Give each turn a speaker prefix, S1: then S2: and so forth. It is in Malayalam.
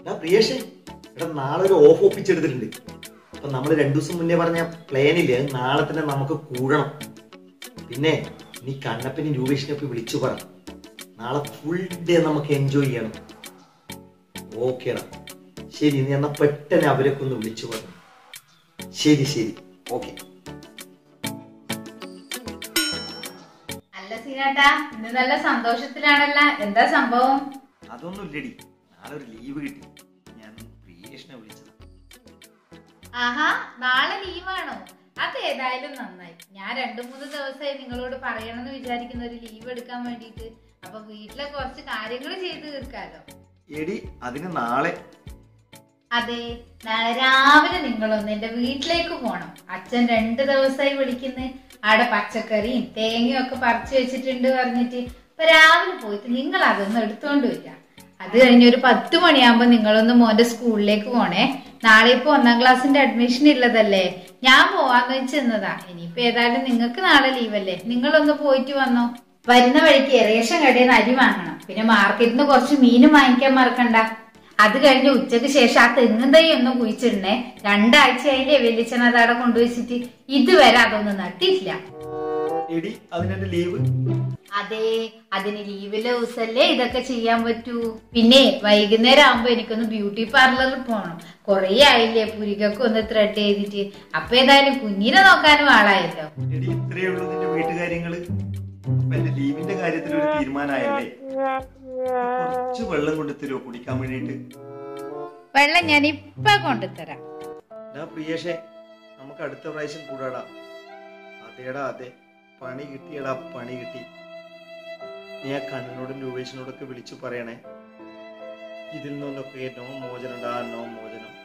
S1: എടാ പ്രിയേഷേ എടാ നാളെ ഒരു ഓഫ് ഒപ്പിച്ചെടുത്തിട്ടുണ്ട് അപ്പൊ നമ്മൾ രണ്ടു ദിവസം മുന്നേ പറഞ്ഞ പ്ലാനില്ലേ അത് നാളെ തന്നെ നമുക്ക് കൂടണം പിന്നെ നീ കണ്ണപ്പനും രൂപേഷിനൊക്കെ വിളിച്ചു പറ നാളെ ഫുൾ ഡേ നമുക്ക് എൻജോയ് ചെയ്യണം ഓക്കേടാ ശരി നീ എന്നാ പെട്ടെന്ന് അവരൊക്കെ ഒന്ന് വിളിച്ചു പറഞ്ഞു ശരി ശരി ഓക്കെ
S2: അല്ല സീനാട്ടാ ഇന്ന് നല്ല സന്തോഷത്തിലാണല്ല എന്താ സംഭവം
S1: അതൊന്നും ഇല്ലടി നാളെ ഒരു ലീവ് കിട്ടി ഞാൻ പ്രിയേഷിനെ വിളിച്ചത്
S2: ആഹാ നാളെ ലീവാണോ അത് ഏതായാലും നന്നായി ഞാൻ രണ്ടു മൂന്ന് ദിവസമായി നിങ്ങളോട് പറയണമെന്ന് വിചാരിക്കുന്ന ഒരു ലീവ് എടുക്കാൻ വേണ്ടിയിട്ട് അപ്പൊ വീട്ടിലെ കുറച്ച് കാര്യങ്ങൾ ചെയ്തു തീർക്കാലോ
S1: എടി അതിന് നാളെ
S2: അതെ നാളെ രാവിലെ നിങ്ങളൊന്ന് എന്റെ വീട്ടിലേക്ക് പോണം അച്ഛൻ രണ്ട് ദിവസമായി വിളിക്കുന്നു അവിടെ പച്ചക്കറിയും തേങ്ങയും ഒക്കെ പറിച്ചു വെച്ചിട്ടുണ്ട് പറഞ്ഞിട്ട് ഇപ്പൊ രാവിലെ പോയിട്ട് നിങ്ങൾ അതൊന്ന് എടുത്തോണ്ട് വരിക അത് കഴിഞ്ഞ് ഒരു പത്ത് മണിയാകുമ്പോ നിങ്ങളൊന്ന് മോന്റെ സ്കൂളിലേക്ക് പോണേ നാളെ ഇപ്പൊ ഒന്നാം ക്ലാസ്സിന്റെ അഡ്മിഷൻ ഉള്ളതല്ലേ ഞാൻ പോവാന്ന് വെച്ചെന്നതാ ഇനിയിപ്പോ ഏതായാലും നിങ്ങൾക്ക് നാളെ ലീവല്ലേ നിങ്ങളൊന്ന് പോയിട്ട് വന്നോ വരുന്ന വഴിക്ക് റേഷൻ കടയിൽ നിന്ന് അരി വാങ്ങണം പിന്നെ മാർക്കറ്റിൽ നിന്ന് കുറച്ച് മീനും വാങ്ങിക്കാൻ മറക്കണ്ട അത് കഴിഞ്ഞ് ഉച്ചക്ക് ശേഷം ആ തെങ്ങും തൈ ഒന്ന് കുഴിച്ചിടണേ രണ്ടാഴ്ചയായില്ലേ വെല്ലിച്ചൻ അത് അവിടെ കൊണ്ടുവച്ചിട്ട് ഇതുവരെ അതൊന്നും നട്ടിട്ടില്ല
S1: എടി അതിനെന്റെ ലീവ്
S2: അതെ അതിന് ലീവിലെ ദിവസല്ലേ ഇതൊക്കെ ചെയ്യാൻ പറ്റൂ പിന്നെ വൈകുന്നേരം ആകുമ്പോ എനിക്കൊന്ന് ബ്യൂട്ടി പാർലറിൽ പോകണം കൊറേ ആയില്ലേ പുരികൊക്കെ ഒന്ന് ത്രെഡ് ചെയ്തിട്ട് അപ്പൊ ഏതായാലും കുഞ്ഞിനെ നോക്കാനും ആളായല്ലോ
S1: എടി ഇത്രയേ ഉള്ളൂ നിന്റെ വീട്ടുകാര്യങ്ങള് അപ്പൊ എന്റെ ലീവിന്റെ കാര്യത്തിൽ ഒരു തീരുമാനമായല്ലേ കുറച്ച് വെള്ളം കൊണ്ട് തരുമോ കുടിക്കാൻ വേണ്ടിയിട്ട്
S2: വെള്ളം ഞാൻ ഇപ്പൊ കൊണ്ടുതരാം
S1: ഞാൻ പ്രിയേഷേ നമുക്ക് അടുത്ത പ്രാവശ്യം കൂടാടാ അതേടാ അതെ പണി കിട്ടിയടാ പണി കിട്ടി നീ ആ കണ്ണനോടും രൂപേഷിനോടൊക്കെ വിളിച്ചു പറയണേ ഇതിൽ നിന്നൊക്കെ നോ മോചനടാ നോ മോചനം